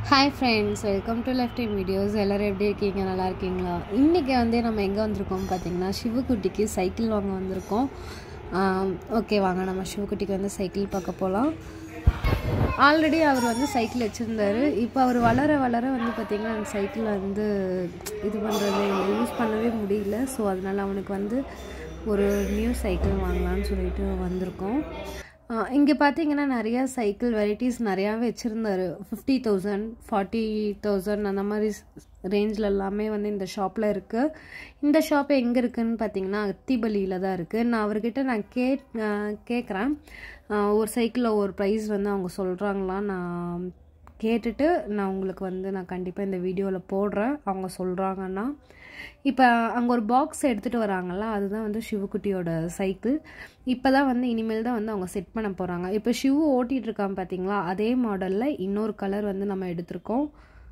Hi friends welcome to left time videos எல்லோரும் எப்படி இருக்கீங்க நல்லா இருக்கீங்களா இன்றைக்கி வந்து நம்ம எங்கே வந்திருக்கோம் பார்த்தீங்கன்னா சிவகுட்டிக்கு சைக்கிள் வாங்க வந்திருக்கோம் ஓகே வாங்க நம்ம சிவகுட்டிக்கு வந்து சைக்கிள் பார்க்க போகலாம் ஆல்ரெடி அவர் வந்து சைக்கிள் வச்சுருந்தாரு இப்போ அவர் வளர வளர வந்து பார்த்திங்கன்னா அந்த சைக்கிள் வந்து இது பண்ணுறது யூஸ் பண்ணவே முடியல ஸோ அதனால் அவனுக்கு வந்து ஒரு நியூ சைக்கிள் வாங்கலாம்னு சொல்லிட்டு வந்திருக்கோம் இங்கே பார்த்தீங்கன்னா நிறையா சைக்கிள் வெரைட்டிஸ் நிறையாவே வச்சுருந்தாரு ஃபிஃப்டி தௌசண்ட் ஃபார்ட்டி தௌசண்ட் அந்த மாதிரி ரேஞ்சில் எல்லாமே வந்து இந்த ஷாப்பில் இருக்குது இந்த ஷாப் எங்கே இருக்குதுன்னு பார்த்தீங்கன்னா அத்திபலியில் தான் இருக்குது நான் அவர்கிட்ட நான் கே கேட்குறேன் ஒரு சைக்கிளில் ஒரு ப்ரைஸ் வந்து அவங்க சொல்கிறாங்களா நான் கேட்டுட்டு நான் உங்களுக்கு வந்து நான் கண்டிப்பாக இந்த வீடியோவில் போடுறேன் அவங்க சொல்கிறாங்கன்னா இப்போ அங்கே ஒரு பாக்ஸ் எடுத்துகிட்டு வராங்கல்ல அதுதான் வந்து சிவகுட்டியோட சைக்கிள் இப்போ தான் வந்து இனிமேல் தான் வந்து அவங்க செட் பண்ண போகிறாங்க இப்போ ஷிவு ஓட்டிகிட்டு இருக்கான் பார்த்தீங்களா அதே மாடலில் இன்னொரு கலர் வந்து நம்ம எடுத்திருக்கோம்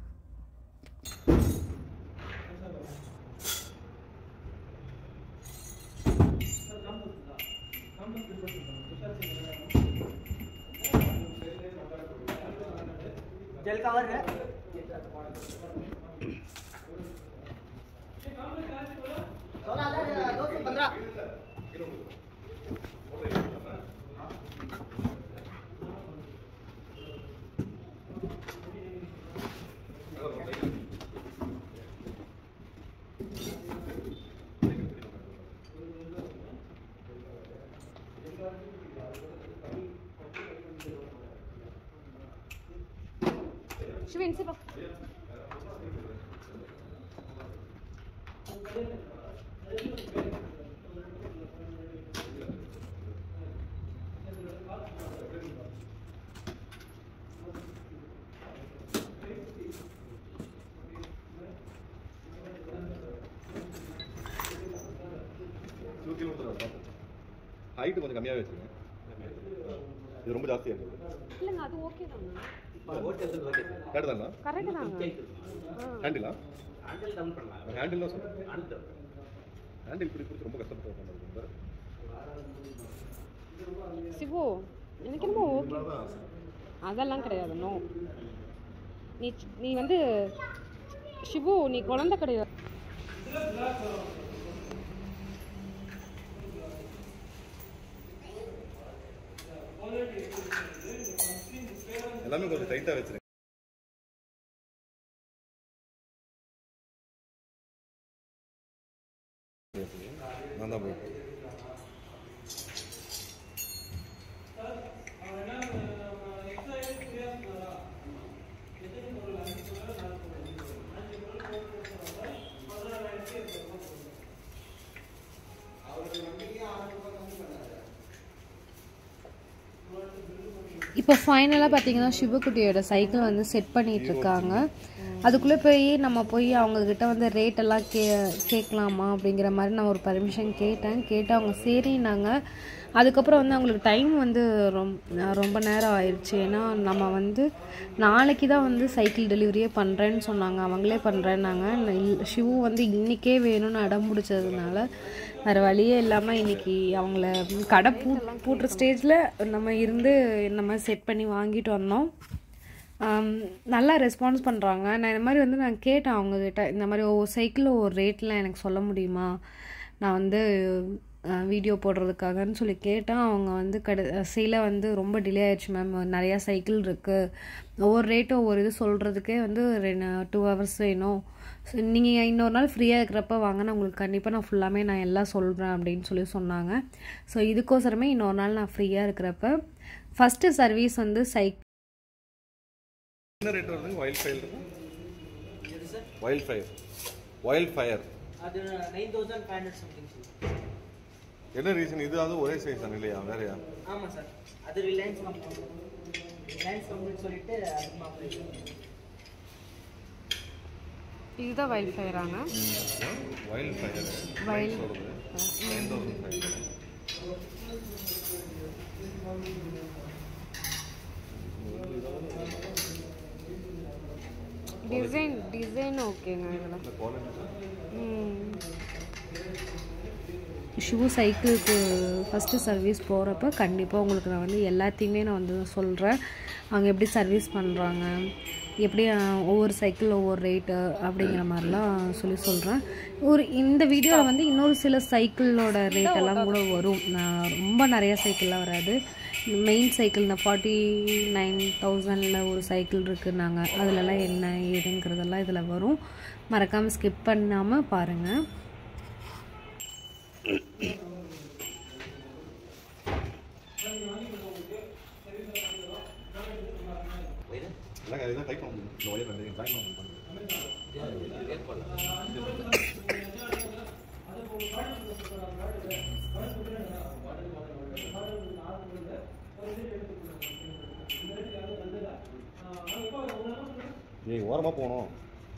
जेल कवर है सोलह हजार दो सौ पंद्रह ಶಿವ ಎನ್ಸಿಪ್ಪ தூக்கி விட்டுறாரு ஹைட்டு கொஞ்சம் கம்மியாகவே வச்சுருங்க இது ரொம்ப ஜாஸ்தியாக இருக்குது இல்லைங்க அது ஓகே தாங்க கேட்டு தானா கரெக்டு தாங்க ஹேண்டிலா हैंडल डाउन பண்ணலாம் ஹேண்டில் தான் சொல்லுங்கள் ஹேண்டில் ஹேண்டில் பிடி பிடிச்சி ரொம்ப கஷ்டப்பட்டு ரொம்ப சிவு எனக்கு என்னமோ ஓகே தான் அதெல்லாம் கிடையாது நோ நீ நீ வந்து சிவு நீ குழந்தை கிடையாது எல்லாமே கொஞ்சம் டைட்டாக வச்சுருங்க நான் தான் போயிட்டு இப்போ ஃபைனலாக பார்த்தீங்கன்னா சிவகுட்டியோட சைக்கிள் வந்து செட் பண்ணிட்டு இருக்காங்க அதுக்குள்ளே போய் நம்ம போய் அவங்கக்கிட்ட வந்து ரேட் எல்லாம் கே கேட்கலாமா அப்படிங்கிற மாதிரி நான் ஒரு பர்மிஷன் கேட்டேன் கேட்டு அவங்க சரின்னாங்க அதுக்கப்புறம் வந்து அவங்களுக்கு டைம் வந்து ரொம்ப ரொம்ப நேரம் ஆயிடுச்சு ஏன்னா நம்ம வந்து நாளைக்கு தான் வந்து சைக்கிள் டெலிவரியே பண்ணுறேன்னு சொன்னாங்க அவங்களே பண்ணுறேன்னாங்க ஷிவு வந்து இன்றைக்கே வேணும்னு அடம் பிடிச்சதுனால வேறு வழியே இல்லாமல் இன்னைக்கு அவங்கள கடை பூ பூட்டுற ஸ்டேஜில் நம்ம இருந்து நம்ம செட் பண்ணி வாங்கிட்டு வந்தோம் ஆம், நல்லா ரெஸ்பான்ஸ் பண்ணுறாங்க நான் இந்த மாதிரி வந்து நான் கேட்டேன் அவங்கக்கிட்ட இந்த மாதிரி ஒவ்வொரு சைக்கிளில் ஒரு ரேட்டில் எனக்கு சொல்ல முடியுமா நான் வந்து வீடியோ போடுறதுக்காகன்னு சொல்லி கேட்டேன் அவங்க வந்து கடைசியில் வந்து ரொம்ப டிலே ஆயிடுச்சு மேம் நிறையா சைக்கிள் இருக்குது ஒவ்வொரு ரேட்டும் ஒவ்வொரு இது சொல்கிறதுக்கே வந்து ரெண்டு டூ ஹவர்ஸ் வேணும் ஸோ நீங்கள் இன்னொரு நாள் ஃப்ரீயாக இருக்கிறப்ப வாங்க நான் உங்களுக்கு கண்டிப்பாக நான் ஃபுல்லாமே நான் எல்லாம் சொல்கிறேன் அப்படின்னு சொல்லி சொன்னாங்க ஸோ இதுக்கோசரமே இன்னொரு நாள் நான் ஃப்ரீயாக இருக்கிறப்ப ஃபஸ்ட்டு சர்வீஸ் வந்து சைக் என்ன ரேட் வருதுங்க wild fire wild fire wild fire அது nine thousand five hundred something sir என்ன ரீசன் இது அது ஒரே சைஸ் தானே இல்லையா வேறையா ஆமாம் சார் அது ரிலையன்ஸ் கம்பெனி ரிலையன்ஸ் கம்பெனி சொல்லிட்டு அதிகமாக போயிருக்கு இதுதான் வைல்ட் ஃபயராங்க வைல்ட் ஃபயர் Wild- சொல்கிறது nine thousand five design design ஓகேங்க இதில் குவாலிட்டி ஷூ சைக்கிளுக்கு ஃபஸ்ட்டு சர்வீஸ் போகிறப்ப கண்டிப்பாக உங்களுக்கு நான் வந்து எல்லாத்தையுமே நான் வந்து சொல்கிறேன் அவங்க எப்படி சர்வீஸ் பண்ணுறாங்க எப்படி அஹ், ஒவ்வொரு சைக்கிள் ஒவ்வொரு ரேட்டு அப்படிங்கிற மாதிரிலாம் சொல்லி சொல்கிறேன் ஒரு இந்த வீடியோவில் வந்து இன்னொரு சில சைக்கிளோட ரேட் எல்லாம் கூட வரும் நான் ரொம்ப நிறைய சைக்கிள்லாம் வராது மெயின் சைக்கிள் இந்த ஃபார்ட்டி நைன் தௌசண்டில் ஒரு சைக்கிள் இருக்குன்னாங்க அதுலலாம் என்ன ஏதுங்கிறதெல்லாம் இதில் வரும் மறக்காமல் ஸ்கிப் பண்ணாமல் பாருங்கள் இல்லைங்க இதுதான் டைப் பண்ண முடியும் இந்த ஒயர் ரெண்டு ஜாயின் பண்ண முடியும் நீ ஓரமாக போகணும்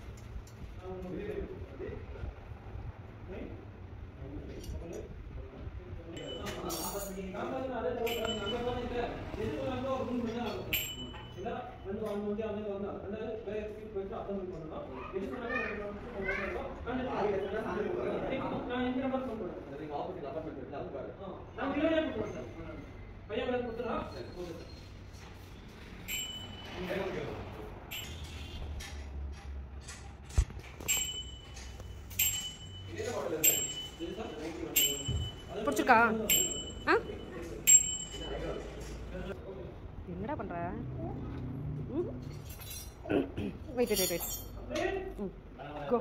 பிடிச்சிருக்கா ஆ என்னடா பண்ணுற வெயிட் வெயிட் வெயிட் ம் கோ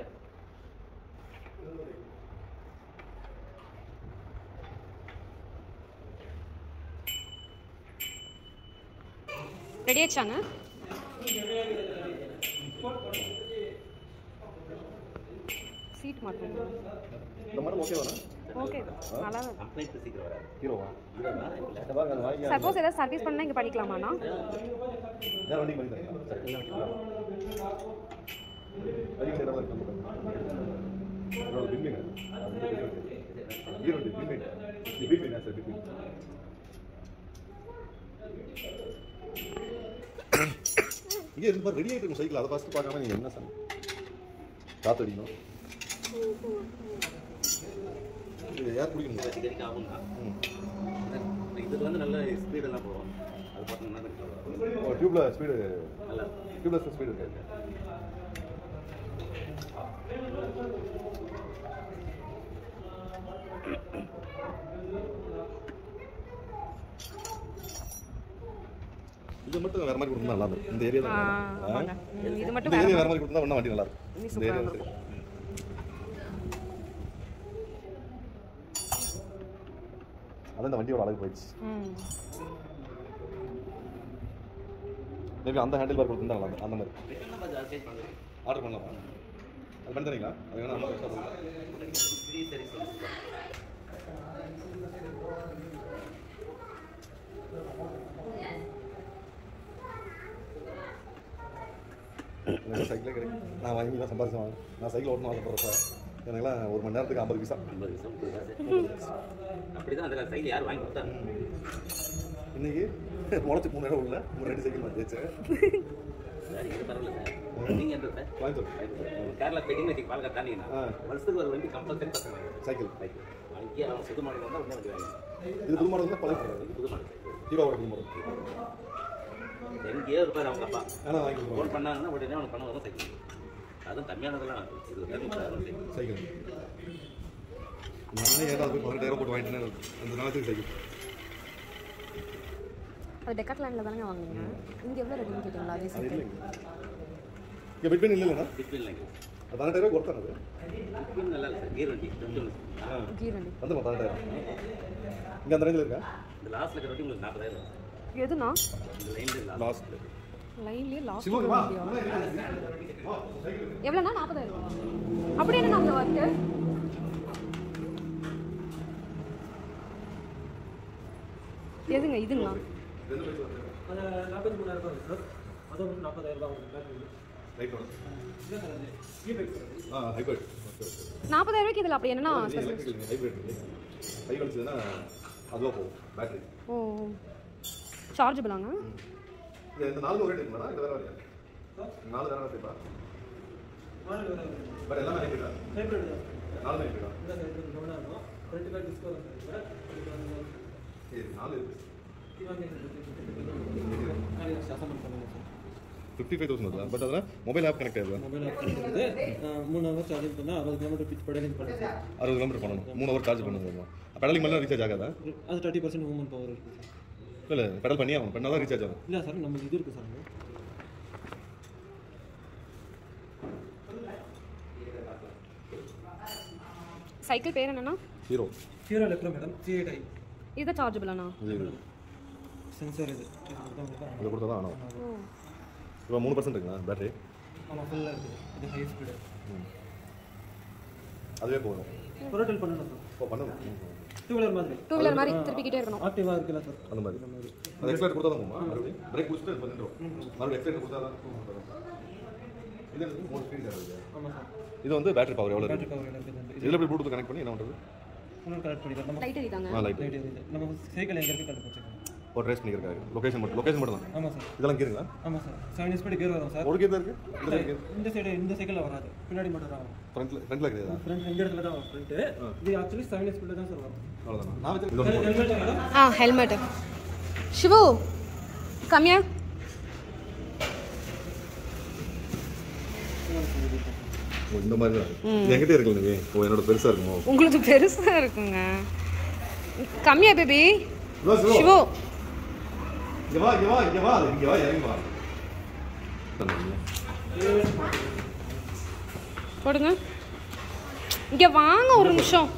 ரெடி ஆச்சாங்க சீட் மாட்டோம் இந்த மாதிரி ஓகே வரேன் ஓகே நல்லா தான் கம்ப்ளைண்ட் சீக்கிரம் வராது ஹீரோவா இந்த பாருங்க அது வாங்கி சப்போஸ் ஏதாவது சர்வீஸ் பண்ணால் இங்கே பண்ணிக்கலாமாண்ணா வேறு வண்டி பண்ணி தரேன் வண்டி செய்கிற மாதிரி இருக்கு அதோட பிம்பிங்க ஹீரோ பிம்பிங்க பிபின் சார் பிபின் இங்கே இருந்து பாரு ரெடி ஆகிட்டு இருக்கும் சைக்கிள் அதை ஃபஸ்ட்டு பார்க்காம நீங்கள் என்ன சார் காத்தடிக்கணும் இது யார் குடிக்க முடியாது அடிக்கடிக்கு ஆகும் தான் ம் இது வந்து நல்ல ஸ்பீடெல்லாம் போகும் அது பார்த்தீங்கன்னா தான் ஓ டியூப்ல ஸ்பீடு நல்லா டியூப்லெஸ் ஸ்பீடு இருக்கு இது மட்டும் வேற மாதிரி கொடுத்தா நல்லா இருக்கும் இந்த ஏரியா தான் நல்லா இருக்கும். ஆமாங்க ம், இது மட்டும் இந்த வேற ஏரியா வேற மாதிரி கொடுத்தா இன்னும் வண்டி நல்லா இருக்கும் இன்னும் இந்த சூப்பரா ஏரியா இருக்கும். சரி அதான் இந்த வண்டியோட அழகு போயிடுச்சு ம் மேபி அந்த ஹேண்டில் பார் கொடுத்துருந்தா நல்லா இருக்கும். அந்த மாதிரி ரிட்டர்ன் நம்ம சேஞ்ச் பண்ணுறது ஆர்டர் பண்ணலாமா அது பண்ணி தரீங்களா அது வேணா அம்மா எக்ஸ்ட்ரா பண்ணுங்க ஃப்ரீ சர்வீஸ் எனக்கு சைக்கிளே கிடைக்கும் நான் வாங்கி தான் சம்பாதிச்சு வாங்க நான் சைக்கிள் ஓட்டணும் ஆசைப்படுறேன் சார் எனக்குலாம் ஒரு மணி நேரத்துக்கு ஐம்பது பைசா ஐம்பது வருஷம் கொடுக்காது அப்படி தான் அந்த சைக்கிள் யார் வாங்கி கொடுத்தாங்க இன்னைக்கு முளைச்சி மூணு இடம் உள்ள ஒரு ரெண்டு சைக்கிள் மாற்றி வச்சேன் சார் இது பரவாயில்ல சார் நீங்கள் எந்த சார் கோயம்புத்தூர் கேரளா பெட்டிங் வச்சு பாலக்கா தாண்டிங்கன்னா ஆ. வருஷத்துக்கு ஒரு வண்டி கம்பல்சரி பசங்க சைக்கிள் பைக் அங்கேயே அவன் புது மாடல் வந்தால் உடனே வண்டி வாங்கி இது புது மாடல் தான் பழைய மாடல் இது புது மாடல் சைக்கிள் ஹீரோவோட புது மாடல் எங்கேயோ இருப்பார் அவங்க அப்பா ஆனால் வாங்கி கொடுப்பாங்க ஃபோன் பண்ணாங்கன்னா உடனே அவனுக்கு பணம் வரும் சைக்கிள் அதுவும் கம்மியானதெல்லாம் இது ஒரு முப்பதாயிரம் சைக்கிள் சைக்கிள் நானே ஏதாவது போய் பதினெட்டாயிரம் போட்டு வாங்கிட்டேன் அந்த நாளத்துக்கு சைக்கிள் அது டெக்காட்லாண்டில் தானே வாங்குனீங்க இங்கே எவ்வளோ ரெடின்னு கேட்டிங்களா அதே அது சைக்கிள் இல்லைங்க இங்கே பிட்பின் இல்லைண்ணா பிட்பின் இல்லைங்க அது பதினெட்டாயிரம் கொடுத்தாங்க அது பிட்பின் நல்லா இல்லை சார் கீர் வண்டி ரெண்டு ஒன்று ஆ கீர் வண்டி வந்துமா பதினெட்டாயிரம் இங்கே அந்த ரேஞ்சில் இருக்கா இந்த லாஸ்ட்டில் இருக்கிற வண்டி உங்களுக்கு நாற்பதாயிரம் வரும் சார் எதுனா இந்த லைனில் லாஸ்ட் லாஸ்ட் லைன்லேயே லாஸ்ட் சிவகுமா எவ்வளோண்ணா நாற்பதாயிரம் ரூபா அப்படி என்ன அவ்வளோ ஒர்க்கு எதுங்க இதுங்களா அது நாற்பத்தி மூணாயிரம் ரூபாய் சார் அது வந்து நாற்பதாயிரம் ரூபாய் வரும் பேட்டரி ரைட் இல்லை சார் அது இ பைக் சார் ஆ ஹைப்ரிட் ஓகே ஓகே நாற்பதாயிரம் ரூபாய்க்கு இதில் அப்படி என்னன்னா எலக்ட்ரிக்கல் ஹைப்ரிட் ஹை வலிச்சதுன்னா அதுவாக போகும் பேட்டரி ஓ சார்ஜபிளாங்க இது இந்த நாலு ரேட் இருக்குங்களா இது வேற வேறையா நாலு வேற வேற டைப்பா மாடல் வேறு பட் எல்லாமே ஹைப்ரிட்டா ஹைப்ரிட் தான் நாலு ஹைப்ரிட்டா இல்லை சார் இது ரொம்ப நேரம் இருக்கும் ரெண்டு பேர் டிஸ்கோ தான் சார் இதுக்கு வந்து சரி நாலு இருக்கு இவங்க அசம்பிள் பண்ணுங்க சார் ஃபிஃப்டி ஃபைவ் தௌசண்ட் வருதா பட் அதில் மொபைல் ஆப் கனெக்ட் ஆகுது மொபைல் ஆப் இருக்குது மூணு ஹவர் சார்ஜிங் பண்ணால் அறுபது கிலோமீட்டர் பிச் பெடலிங் பண்ணுறது அறுபது கிலோமீட்டர் பண்ணணும் மூணு ஹவர் சார்ஜ் பண்ணணும் பெடலிங் பண்ணால் ரீசார்ஜ் ஆகாதா அது தேர்ட்டி பர்சன்ட் மூமெண்ட் பவர் இருக்குது சார் இல்லை பெடல் பண்ணி ஆகணும் பண்ணால் தான் ரீசார்ஜ் ஆகும் இல்லை சார் நம்ம இது இருக்குது சார் சைக்கிள் பேர் என்னன்னா Hero Hero electro madam C eight I இது சார்ஜபிளாண்ணா இது இது சென்சார் இது இது கொடுத்தா உங்களுக்கு தான் இதை கொடுத்தா தான் ஆகும் இப்போ மூணு பர்சன்ட் இருக்குங்களா பேட்டரி ஆமாம் ஃபுல்லாக இருக்குது இது ஹை ஸ்பீடு அதுவே போதும் புரோட்டல் பண்ணணும் சார் இப்போ பண்ணணும் டூ வீலர் மாதிரி டூ வீலர் மாதிரி திருப்பிக்கிட்டே இருக்கணும் ஆக்டிவாக இருக்குல்ல சார் அந்த மாதிரி அது எக்ஸ்ட்ரா கொடுத்தா தான் போகுமா மறுபடியும் பிரேக் பிடிச்சிட்டு இப்போ நின்றோம் மறுபடியும் எக்ஸ்ட்ரா கொடுத்தா தான் இது வந்து மூணு ஸ்பீட் இருக்குது ஆமாம் சார் இது வந்து பேட்டரி பவர் எவ்வளோ பேட்டரி இருக்குது பவர் இருக்குது இதில் போய் ப்ளூடூத் கனெக்ட் பண்ணி என்ன பண்ணுறது ஃபுல்லாக கனெக்ட் பண்ணிக்கலாம் நம்ம லைட் எரிதாங்க ஆ லைட் லைட் எரியுது நம்ம சைக்கிள் எங்கே இருக்குது கண்டுபிடிச்சிக்கலாம் ஒரு ட்ரேஸ் பண்ணியிருக்காரு லொகேஷன் மட்டும் லொகேஷன் மட்டும் தான் ஆமாம் சார் இதெல்லாம் கீருங்களா ஆமாம் சார் செவன் ஸ்பீடு கேர் வரும் சார் ஒரு கீர் தான் இருக்கு இல்ல, இந்த சைடு இந்த சைக்கிளில் வராது பின்னாடி மட்டும் தான் வரும் ஃப்ரண்ட்ல ஃப்ரண்ட்ல இருக்குதா ஃப்ரண்ட் இந்த இடத்துல தான் வரும் ஃப்ரண்ட்டு இது ஆக்சுவலி செவன் ஸ்பீடில் தான் சார் வரும் அவ்வளோதான் நான் வச்சு இது ஒன்று போடுறேன். ஹெல்மெட் மேடம் ஆ ஹெல்மெட் சிவு கம்மியா ஓ, இந்த மாதிரி தான் இது என்கிட்ட இருக்குல்ல நீ ஓ என்னோட பெருசா இருக்குமோ உங்களுக்கு பெருசா இருக்குங்க கம்மியா பேபி இதோ சிவா. சிவு இங்க வா இங்க வா இங்க வா இங்க வா இறங்கி வா போடுங்க இங்க வாங்க ஒரு நிமிஷம்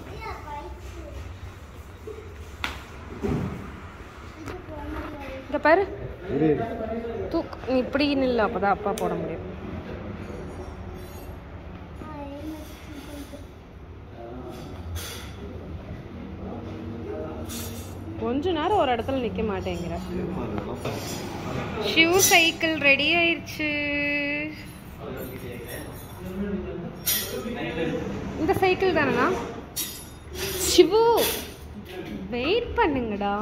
இங்க பாரு தூக் நீ இப்படி நில்லு அப்பதான் அப்பா போட முடியும் கொஞ்ச நேரம் ஒரு இடத்துல நிக்க மாட்டேங்கிற ஷிவ் சைக்கிள் ரெடி ஆயிருச்சு இந்த சைக்கிள் தானேண்ணா சிவு வெயிட் பண்ணுங்கடா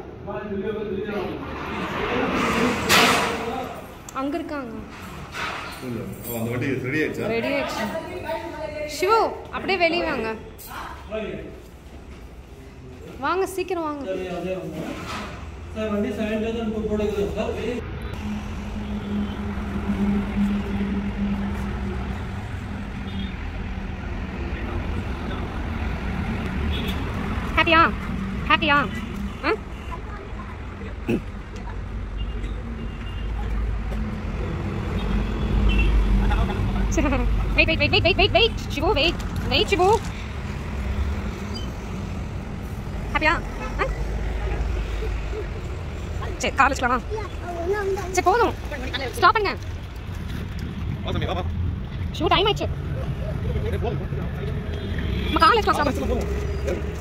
அங்க இருக்காங்க அந்த வண்டி ரெடி ஆயிடுச்சா ரெடி ஆயிடுச்சு சிவு அப்படியே வெளியே வாங்க வாங்க சீக்கிரம் வாங்க அதே வந்து சார் வண்டி செவன் தௌசண்ட் போடுது சார் ஹாப்பியா ஹாப்பியா ஆ wait, wait, wait, wait, wait, wait, wait, Shivu, wait, wait, Shivu. ஹாப்பியா சரி கால் வச்சுக்கலாமா சரி போதும் ஸ்டாப் பண்ணுங்க வா தம்பி வா வா ஷூ டைம் ஆயிடுச்சு ஏய், போதும் நம்ம கால் வச்சுக்கலாம் ஸ்டாப்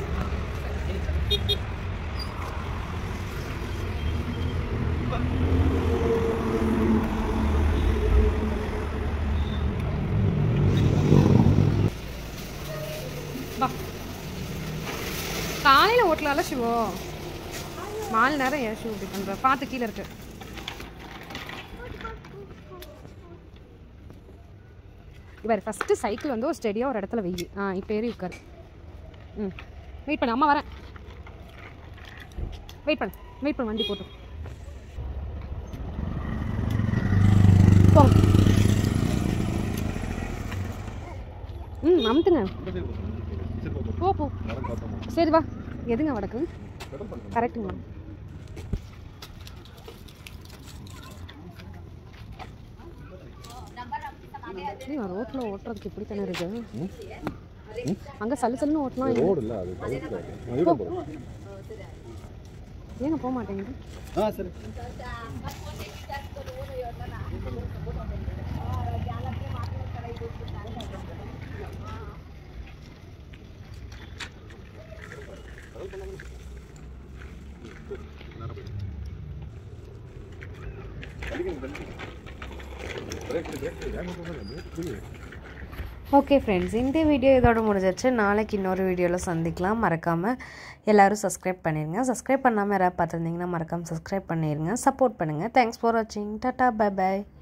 வா காலையில் ஓட்டலாம்ல ஷிவோ மாலை நேரம் ஏன் ஷூ இப்படி பண்ணுற பார்த்து கீழே இருக்கு இவர் ஃபஸ்ட்டு சைக்கிள் வந்து ஒரு ஸ்டெடியாக ஒரு இடத்துல வெயி ஆ இப்போ ஏறி உட்காரு ம் வெயிட் பண்ணு அம்மா வரேன் வெயிட் பண்ணு வெயிட் பண்ணு வண்டி போட்டு போங்க ம் அமுத்துங்க இந்த சைடு போ. சரி போ, போ. போ போ நடந்து பார்த்தோமா சரி வா எதுங்க வடக்கு பெடல் பண்ணுங்க கரெக்டுங்க ரோட்டில் ஓட்டுறதுக்கு இப்படி தானே இருக்கு அங்கே சல்லு சல்லுன்னு ஓட்டலாம் ரோடு இல்ல அது பைக்ல நான் இதுல போறேன் ஏங்க போக மாட்டேங்குது ஆ சரி ஓகே ஃப்ரெண்ட்ஸ் இந்த வீடியோ இதோட முடிஞ்சிருச்சு நாளைக்கு இன்னொரு வீடியோவில் சந்திக்கலாம் மறக்காமல் எல்லோரும் சப்ஸ்கிரைப் பண்ணிடுங்க சப்ஸ்கிரைப் பண்ணாமல் யாராவது பார்த்துருந்தீங்கன்னா மறக்காமல் சப்ஸ்கிரைப் பண்ணிடுங்க சப்போர்ட் பண்ணுங்கள் தேங்க்ஸ் ஃபார் வாட்சிங் டாட்டா பை பை